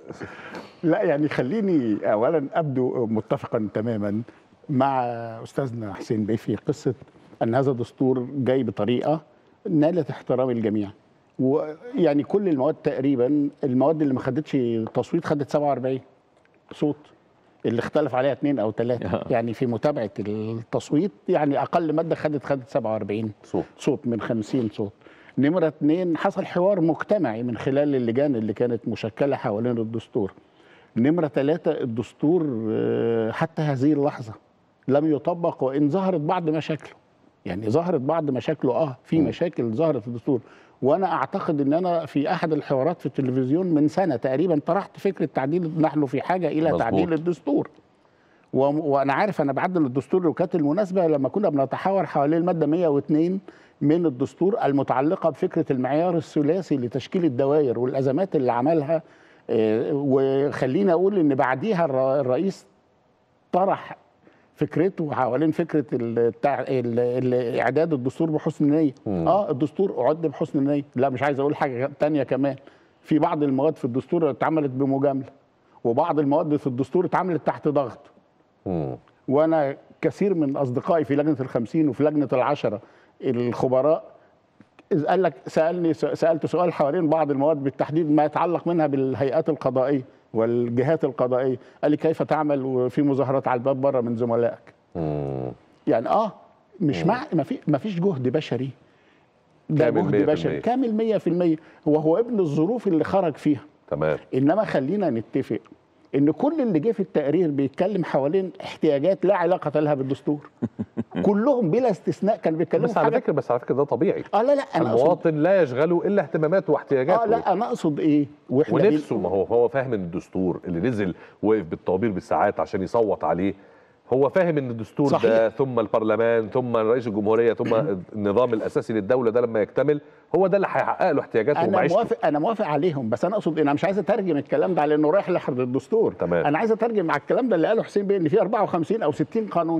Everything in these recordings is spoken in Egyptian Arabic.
لا يعني خليني اولا ابدو متفقا تماما مع استاذنا حسين بيه في قصه ان هذا الدستور جاي بطريقه نالت احترام الجميع ويعني كل المواد تقريبا المواد اللي ما خدتش تصويت خدت 47 صوت اللي اختلف عليها اثنين او ثلاثه يعني في متابعه التصويت يعني اقل ماده خدت خدت 47 صوت صوت من 50 صوت نمرة اتنين حصل حوار مجتمعي من خلال اللجان اللي كانت مشكلة حوالين الدستور نمرة ثلاثة الدستور آه، حتى هذه اللحظة لم يطبق وإن ظهرت بعض مشاكله يعني ظهرت بعض مشاكله اه في مشاكل ظهرت في الدستور وانا اعتقد ان انا في احد الحوارات في التلفزيون من سنه تقريبا طرحت فكره تعديل نحن في حاجه الى مظبوط. تعديل الدستور و- وانا عارف انا بعدل الدستور وكانت المناسبه لما كنا بنتحاور حوالين الماده 102 من الدستور المتعلقه بفكره المعيار الثلاثي لتشكيل الدوائر والازمات اللي عملها آه، وخليني اقول ان بعديها الر- الرئيس طرح فكرته حوالين فكره التع... ال... ال... اعداد الدستور بحسن نيه اه الدستور اعد بحسن نيه لا مش عايز اقول حاجه تانية كمان في بعض المواد في الدستور اتعملت بمجامله وبعض المواد في الدستور اتعملت تحت ضغط مم. وانا كثير من اصدقائي في لجنه الخمسين وفي لجنه العشره الخبراء إذ قال لك سالني سالت سؤال حوالين بعض المواد بالتحديد ما يتعلق منها بالهيئات القضائيه والجهات القضائيه قال لي كيف تعمل وفي مظاهرات على الباب بره من زملائك مم. يعني اه مش مع ما في ما فيش جهد بشري ده كامل جهد 100%. بشري كامل 100% وهو ابن الظروف اللي خرج فيها تمام انما خلينا نتفق ان كل اللي جه في التقرير بيتكلم حوالين احتياجات لا علاقه لها بالدستور كلهم بلا استثناء كانوا بيتكلموا بس في على حاجه فكره بس على فكره ده طبيعي اه لا لا انا اقصد المواطن لا يشغله الا احتماماته واحتياجاته اه لا انا اقصد ايه واحنا بن- ونفسه ما هو هو فاهم ان الدستور اللي نزل وقف بالطوابير بالساعات عشان يصوت عليه هو فاهم ان الدستور صحيح. ده ثم البرلمان ثم رئيس الجمهوريه ثم النظام الاساسي للدوله ده لما يكتمل هو ده اللي هيحقق له احتياجاته انا ومعيشته موافق انا موافق عليهم بس انا اقصد انا مش عايز اترجم الكلام ده على انه رايح لحرب الدستور تمام. انا عايز اترجم على الكلام ده اللي قاله حسين بيه ان في 54 او 60 قانون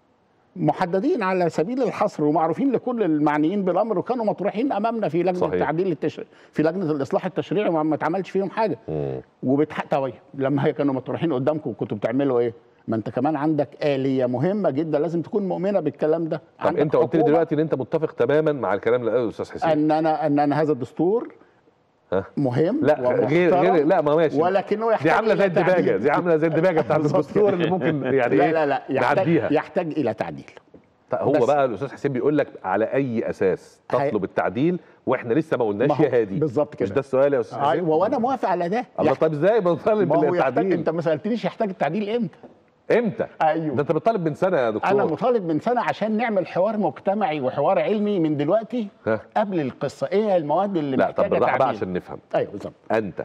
محددين على سبيل الحصر ومعروفين لكل المعنيين بالامر وكانوا مطروحين امامنا في لجنه صحيح. التعديل التشريع في لجنه الاصلاح التشريعي وما ما اتعملش فيهم حاجه مم. وبتح... طيب لما هي كانوا مطروحين قدامكم كنتوا بتعملوا ايه؟ ما انت كمان عندك آلية مهمة جدا لازم تكون مؤمنة بالكلام ده طب عندك انت قلت لي حكومة دلوقتي ان انت متفق تماما مع الكلام اللي قاله الاستاذ حسين ان انا ان انا هذا الدستور ها؟ مهم لا غير ومحترم غير لا ما ماشي ولكنه دي يحتاج عامله زي إلى الدباجه تعديل. دي عامله زي الدباجه بتاع بالظبط الدستور اللي ممكن يعني لا ايه لا لا يحتاج نعديها يحتاج الى تعديل طيب هو بس- بقى الاستاذ حسين بيقول لك على اي اساس هي- تطلب التعديل واحنا لسه ما ما قلناش هو يا هادي بالظبط كده. مش ده السؤال يا استاذ حسين ايوه وانا موافق على ده الله يحت- طب ازاي بنطالب ما هو يحتاج بالتعديل انت ما سالتنيش يحتاج التعديل امتى امتى ايوه. ده انت بتطالب من سنه يا دكتور انا مطالب من سنه عشان نعمل حوار مجتمعي وحوار علمي من دلوقتي ها. قبل القصه ايه المواد اللي لا طب محتاجه بالراحه بقى تعديل عشان نفهم ايوه بالظبط انت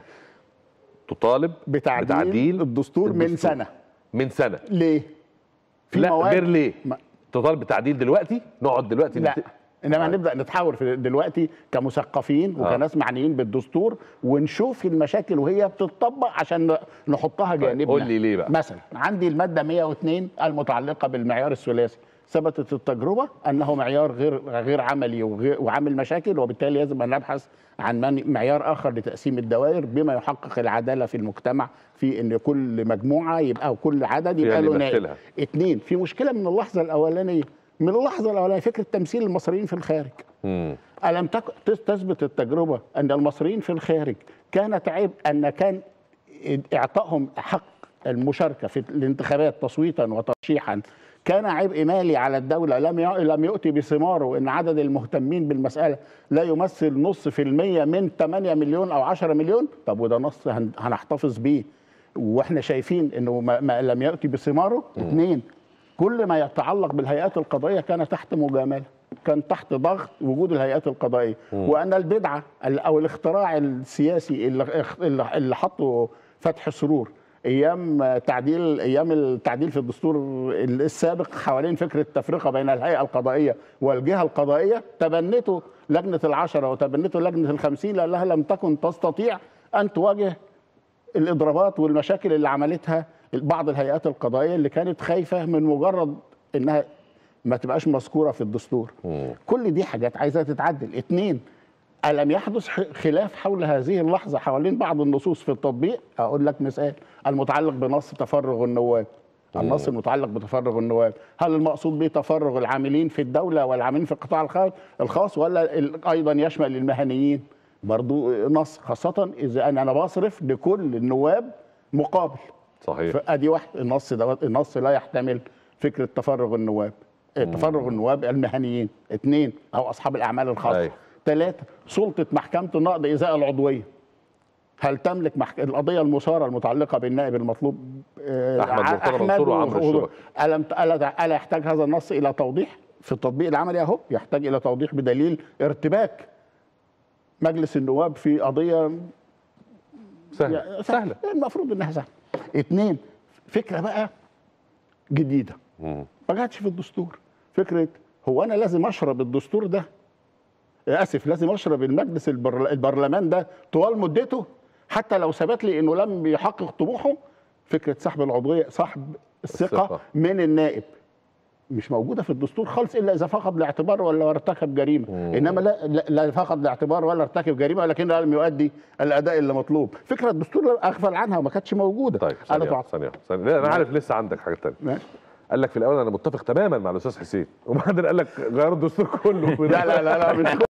تطالب بتعديل الدستور من سنة. من سنه ليه في لا مواد غير ليه ما- تطالب بتعديل دلوقتي نقعد دلوقتي لا نت- انما آه. نبدا نتحاور في دلوقتي كمثقفين آه. وكناس معنيين بالدستور ونشوف المشاكل وهي بتطبق عشان ن- نحطها جانبنا قول لي ليه بقى. مثلا عندي الماده 102 المتعلقه بالمعيار الثلاثي ثبتت التجربه انه معيار غير غير عملي وغير وعامل مشاكل وبالتالي يجب ان نبحث عن من- معيار اخر لتقسيم الدوائر بما يحقق العداله في المجتمع في ان كل مجموعه يبقى او كل عدد يبقى اللي له نائب يمثلها. اثنين في مشكله من اللحظه الاولانيه من اللحظه الاولانيه فكره تمثيل المصريين في الخارج مم. ألم تك- تس- تثبت التجربة أن المصريين في الخارج كانت عيب أن كان إعطائهم حق المشاركة في الانتخابات تصويتا وترشيحا كان عبء مالي على الدولة لم يع- لم يؤتي بثماره إن عدد المهتمين بالمسألة لا يمثل نص في المية من 8 مليون أو 10 مليون طب وده نص هن- هنحتفظ بيه واحنا شايفين انه ما, ما لم ياتي بثماره اثنين كل ما يتعلق بالهيئات القضائيه كان تحت مجامله كان تحت ضغط وجود الهيئات القضائيه وان البدعه ال- او الاختراع السياسي اللي, اخ- اللي اللي حطه فتح سرور ايام تعديل ايام التعديل في الدستور السابق حوالين فكره التفرقه بين الهيئه القضائيه والجهه القضائيه تبنته لجنه العشره وتبنته لجنه الخمسين لانها لم تكن تستطيع ان تواجه الاضرابات والمشاكل اللي عملتها بعض الهيئات القضائيه اللي كانت خايفه من مجرد انها ما تبقاش مذكوره في الدستور مم. كل دي حاجات عايزه تتعدل اتنين ألم يحدث ح- خلاف حول هذه اللحظة حوالين بعض النصوص في التطبيق أقول لك مثال المتعلق بنص تفرغ النواب النص المتعلق بتفرغ النواب هل المقصود به تفرغ العاملين في الدولة والعاملين في القطاع الخاص الخاص ولا ال- أيضا يشمل المهنيين برضو نص خاصة إذا أنا أنا بصرف لكل النواب مقابل صحيح فادي واحد النص دوت النص لا يحتمل فكره تفرغ النواب آه، تفرغ النواب المهنيين اثنين او اصحاب الاعمال الخاصه أيوة. ثلاثه سلطه محكمه النقض ازاء العضويه هل تملك محك... القضيه المثاره المتعلقه بالنائب المطلوب آه، أحمد مرتضى منصور وعمرو و- الشرك. ألم ألا ألا يحتاج هذا النص إلى توضيح في التطبيق العملي أهو يحتاج إلى توضيح بدليل ارتباك مجلس النواب في قضية سهل يعني سهله المفروض انها سهله اثنين فكره بقى جديده مم. ما جاتش في الدستور فكره هو انا لازم اشرب الدستور ده اسف لازم اشرب المجلس البر... البرلمان ده طوال مدته حتى لو ثبت لي انه لم يحقق طموحه فكره سحب العضويه سحب الثقه الثقة. من النائب مش موجوده في الدستور خالص الا اذا فقد الاعتبار ولا ارتكب جريمه انما لا, لا, لا فقد الاعتبار ولا ارتكب جريمه ولكنه لم يؤدي الاداء اللي مطلوب فكره الدستور اغفل عنها وما كانتش موجوده طيب انا ثانيه تعط... ثانيه ثانيه لا، انا عارف لسه عندك حاجه ثانيه ماشي. قال لك في الاول انا متفق تماما مع الاستاذ حسين وبعدين قال لك غير الدستور كله لا لا لا لا مش